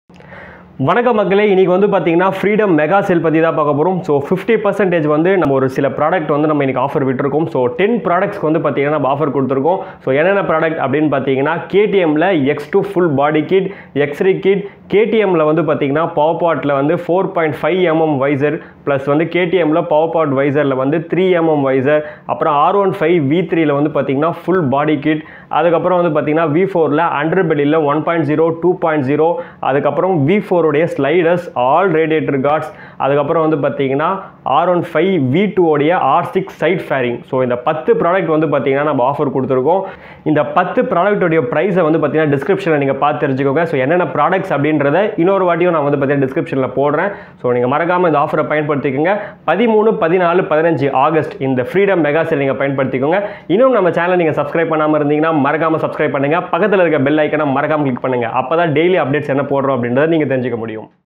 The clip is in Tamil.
வணக்க மக்களே இன்னைக்கு வந்து பார்த்தீங்கன்னா ஃப்ரீடம் மெகா சேல் பற்றி தான் பார்க்க போகிறோம் ஸோ ஃபிஃப்டி பர்சன்டேஜ் வந்து நம்ம ஒரு சில ப்ராடக்ட் வந்து நம்ம இன்னைக்கு ஆஃபர் விட்டுருக்கோம் ஸோ டென் ப்ராடக்ட்ஸ்க்கு வந்து பார்த்தீங்கன்னா நம்ம ஆஃபர் கொடுத்துருக்கோம் ஸோ என்னென்ன ப்ராடக்ட் அப்படின்னு பார்த்தீங்கன்னா கேடிஎம்ல X two full body kit X ray kit கேடிஎம்ல வந்து பார்த்தீங்கன்னா பவர் பாட்டில் வந்து four point five mm visor plus வந்து கேடிஎம்ல பவர் பாட் வைசரில் வந்து த்ரீ எம்எம் வைசர் அப்புறம் ஆர் ஒன் ஃபைவ் வி த்ரீல வந்து பார்த்தீங்கன்னா ஃபுல் பாடி கிட் அதுக்கப்புறம் வந்து பார்த்தீங்கன்னா வி ஃபோரில் அண்டர் பெல்லில் one point zero two point zero அதுக்கப்புறம் வி ஃபோருடைய ஸ்லைடர்ஸ் ஆல் ரேடியேட்டர் கார்ட்ஸ் அதுக்கப்புறம் வந்து பார்த்தீங்கன்னா ஆர் ஒன் ஃபைவ் வி டூவோடைய R six side fairing so இந்த பத்து ப்ராடக்ட் வந்து பார்த்தீங்கன்னா நம்ம ஆஃபர் கொடுத்துருக்கோம் இந்த பத்து ப்ராடக்ட்டோடைய ப்ரைஸை வந்து பார்த்தீங்கன்னா டிஸ்கிரிப்ஷனில் நீங்கள் பார்த்து தெரிஞ்சுக்கோங்க ஸோ என்னென்ன ப்ராடக்ட்ஸ் அப்படின்றத இன்னொரு வாட்டியும் நான் வந்து பார்த்தீங்கன்னா டிஸ்கிரிப்ஷனில் போடுறேன் ஸோ நீங்கள் மறக்காமல் இந்த ஆஃபரை பயன்படுத்திக்கோங்க பதிமூணு பதினாலு பதினஞ்சு ஆகஸ்ட் இந்த ஃப்ரீடம் மெகா சேல் நீங்கள் பயன்படுத்திக்கோங்க இன்னும் நம்ம சேனலை நீங்கள் சப்ஸ்கிரைப் பண்ணாமல் இருந்தீங்கன்னா மறக்காமல் சப்ஸ்கிரைப் பண்ணுங்கள் பக்கத்தில் இருக்க பெல் ஐக்கனை மறக்காமல் கிளிக் பண்ணுங்கள் அப்போ தான் டெய்லி அப்டேட்ஸ் என்ன போடுறோம் அப்படின்றத நீங்கள் தெரிஞ்சுக்க முடியும்